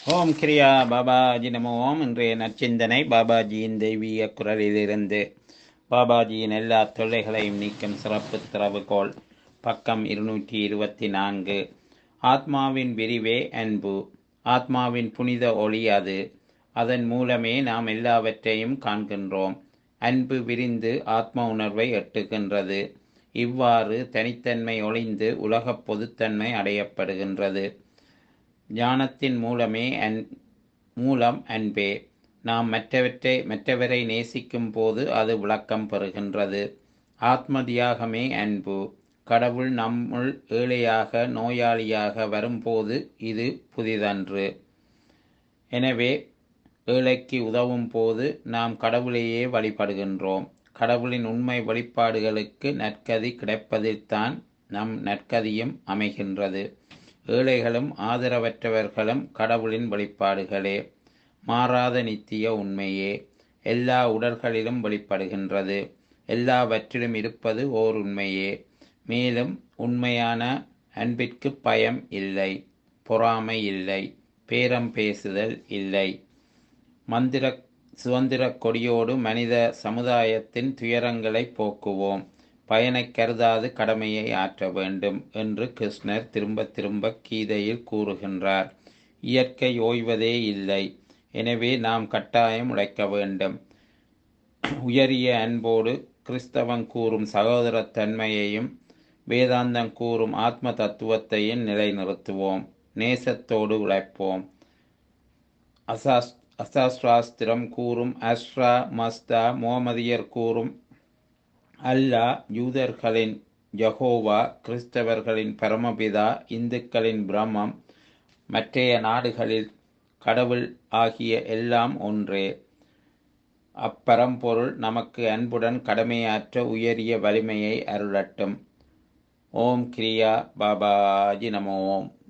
ஓம் கிரியா பாபாஜி நமோ ஓம் இன்றைய நற்சிந்தனை பாபாஜியின் தெய்வீக குரலிலிருந்து பாபாஜியின் எல்லா தொல்லைகளையும் நீக்கும் சிறப்பு திறவுகோள் பக்கம் இருநூற்றி இருபத்தி நான்கு ஆத்மாவின் விரிவே அன்பு ஆத்மாவின் புனித ஒளி அது அதன் மூலமே நாம் எல்லாவற்றையும் காண்கின்றோம் அன்பு விரிந்து ஆத்ம உணர்வை எட்டுகின்றது இவ்வாறு தனித்தன்மை ஒளிந்து உலகப் பொதுத்தன்மை அடையப்படுகின்றது ஞானத்தின் மூலமே அன் மூலம் அன்பே நாம் மற்றவற்றை மற்றவரை நேசிக்கும் போது அது விளக்கம் பெறுகின்றது ஆத்ம தியாகமே அன்பு கடவுள் நம்முள் ஏழையாக நோயாளியாக வரும்போது இது புதிதன்று எனவே ஏழைக்கு உதவும் போது நாம் கடவுளையே வழிபடுகின்றோம் கடவுளின் உண்மை வெளிப்பாடுகளுக்கு நற்கதி கிடைப்பதில்தான் நம் நற்கதியும் அமைகின்றது ஏழைகளும் ஆதரவற்றவர்களும் கடவுளின் வெளிப்பாடுகளே மாறாத நித்திய உண்மையே எல்லா உடல்களிலும் வெளிப்படுகின்றது எல்லாவற்றிலும் இருப்பது ஓர் உண்மையே மேலும் உண்மையான அன்பிற்கு பயம் இல்லை பொறாமை இல்லை பேரம் பேசுதல் இல்லை மந்திர சுதந்திர கொடியோடு மனித சமுதாயத்தின் துயரங்களை போக்குவோம் பயனை கருதாது கடமையை ஆற்ற வேண்டும் என்று கிருஷ்ணர் திரும்ப திரும்ப கீதையில் கூறுகின்றார் இயற்கை ஓய்வதே இல்லை எனவே நாம் கட்டாயம் உழைக்க வேண்டும் உயரிய அன்போடு கிறிஸ்தவம் கூறும் சகோதரத்தன்மையையும் வேதாந்தம் கூறும் ஆத்ம தத்துவத்தையும் நிலைநிறுத்துவோம் நேசத்தோடு உழைப்போம் அசாஸ் அசாஸ்திராஸ்திரம் கூறும் அஸ்ரா மஸ்தா முகமதியர் கூறும் அல்லா யூதர்களின் யகோவா கிறிஸ்தவர்களின் பரமபிதா இந்துக்களின் பிரம்மம் மற்றைய நாடுகளில் கடவுள் ஆகிய எல்லாம் ஒன்றே அப்பரம்பொருள் நமக்கு அன்புடன் கடமையாற்ற உயரிய வலிமையை அருளட்டும் ஓம் கிரியா பாபாஜி நமோ ஓம்